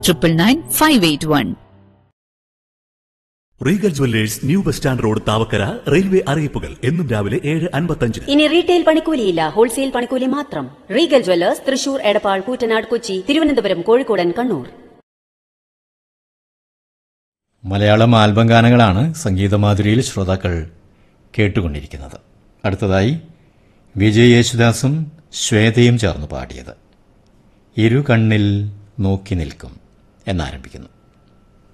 triple nine five eight one Regal Jewellers new bus stand road Thavakkara railway അറിയിപ്പുകൾ എന്നും രാവിലെ ഏഴ് അൻപത്തഞ്ചിന് ഇനി റീറ്റെയിൽ പണിക്കൂലിയില്ല ഹോൾസെയിൽ പണിക്കൂലി മാത്രം റീഗൽ ജ്വല്ലേഴ്സ് തൃശൂർ എടപ്പാൾ കൂറ്റനാട് കൊച്ചി തിരുവനന്തപുരം കോഴിക്കോടൻ കണ്ണൂർ മലയാളം ആൽബം ഗാനങ്ങളാണ് സംഗീതമാധുരിയിൽ ശ്രോതാക്കൾ കേട്ടുകൊണ്ടിരിക്കുന്നത് അടുത്തതായി വിജയ് യേശുദാസും ശ്വേതയും ചേർന്ന് പാടിയത് ഇരു കണ്ണിൽ നോക്കി നിൽക്കും എന്നാരംഭിക്കുന്നു